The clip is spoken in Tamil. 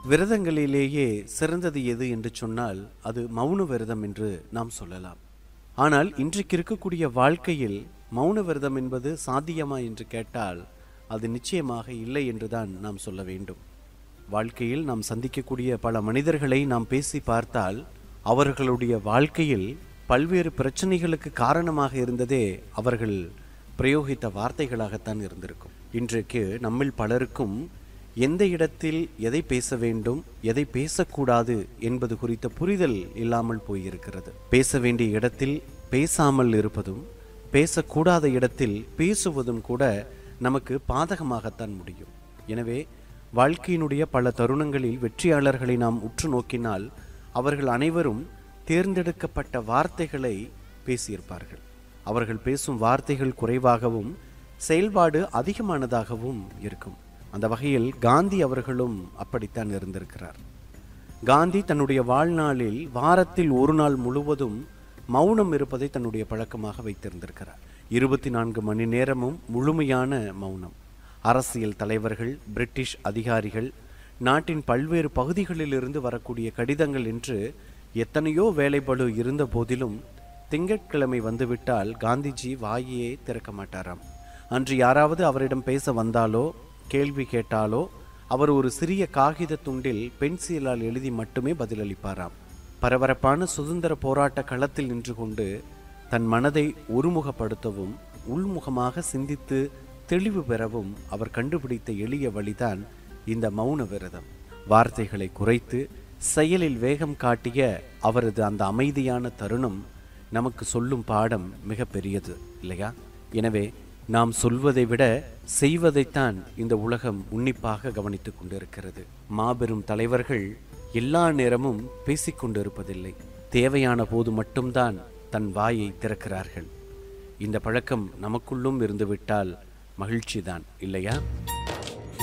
விரதங்களிலேயே சிறந்தது எது என்று சொன்னால் அது மௌன விரதம் என்று நாம் சொல்லலாம் ஆனால் இன்றைக்கு இருக்கக்கூடிய வாழ்க்கையில் மௌன விரதம் என்பது சாத்தியமா என்று கேட்டால் அது நிச்சயமாக இல்லை என்றுதான் நாம் சொல்ல வேண்டும் வாழ்க்கையில் நாம் சந்திக்கக்கூடிய பல மனிதர்களை நாம் பேசி பார்த்தால் அவர்களுடைய வாழ்க்கையில் பல்வேறு பிரச்சனைகளுக்கு காரணமாக இருந்ததே அவர்கள் பிரயோகித்த வார்த்தைகளாகத்தான் இருந்திருக்கும் இன்றைக்கு நம்மில் பலருக்கும் எந்த இடத்தில் எதை பேச வேண்டும் எதை பேசக்கூடாது என்பது குறித்த புரிதல் இல்லாமல் போயிருக்கிறது பேச வேண்டிய இடத்தில் பேசாமல் இருப்பதும் பேசக்கூடாத இடத்தில் பேசுவதும் கூட நமக்கு பாதகமாகத்தான் முடியும் எனவே வாழ்க்கையினுடைய பல தருணங்களில் வெற்றியாளர்களை நாம் உற்று நோக்கினால் அவர்கள் அனைவரும் தேர்ந்தெடுக்கப்பட்ட வார்த்தைகளை பேசியிருப்பார்கள் அவர்கள் பேசும் வார்த்தைகள் குறைவாகவும் செயல்பாடு அதிகமானதாகவும் இருக்கும் அந்த வகையில் காந்தி அவர்களும் அப்படித்தான் இருந்திருக்கிறார் காந்தி தன்னுடைய வாழ்நாளில் வாரத்தில் ஒரு நாள் முழுவதும் மௌனம் இருப்பதை தன்னுடைய பழக்கமாக வைத்திருந்திருக்கிறார் இருபத்தி நான்கு மணி நேரமும் முழுமையான மௌனம் அரசியல் தலைவர்கள் பிரிட்டிஷ் அதிகாரிகள் நாட்டின் பல்வேறு பகுதிகளிலிருந்து வரக்கூடிய கடிதங்கள் என்று எத்தனையோ வேலைப்பளு இருந்த போதிலும் திங்கட்கிழமை வந்துவிட்டால் காந்திஜி வாயையே திறக்க மாட்டாராம் அன்று யாராவது அவரிடம் பேச வந்தாலோ கேள்வி கேட்டாலோ அவர் ஒரு சிறிய காகித துண்டில் பென்சிலால் எழுதி மட்டுமே பதிலளிப்பாராம் பரபரப்பான சுதந்திர போராட்ட களத்தில் நின்று கொண்டு தன் மனதை ஒருமுகப்படுத்தவும் உள்முகமாக சிந்தித்து தெளிவு பெறவும் அவர் கண்டுபிடித்த எளிய வழிதான் இந்த மௌன விரதம் வார்த்தைகளை குறைத்து செயலில் வேகம் காட்டிய அவரது அந்த அமைதியான தருணம் நமக்கு சொல்லும் பாடம் மிக பெரியது இல்லையா எனவே நாம் சொல்வதை விட செய்வதைத்தான் இந்த உலகம் உன்னிப்பாக கவனித்துக் கொண்டிருக்கிறது மாபெரும் தலைவர்கள் எல்லா நேரமும் பேசிக்கொண்டிருப்பதில்லை தேவையான போது மட்டும்தான் தன் வாயை திறக்கிறார்கள் இந்த பழக்கம் நமக்குள்ளும் இருந்துவிட்டால் மகிழ்ச்சிதான் இல்லையா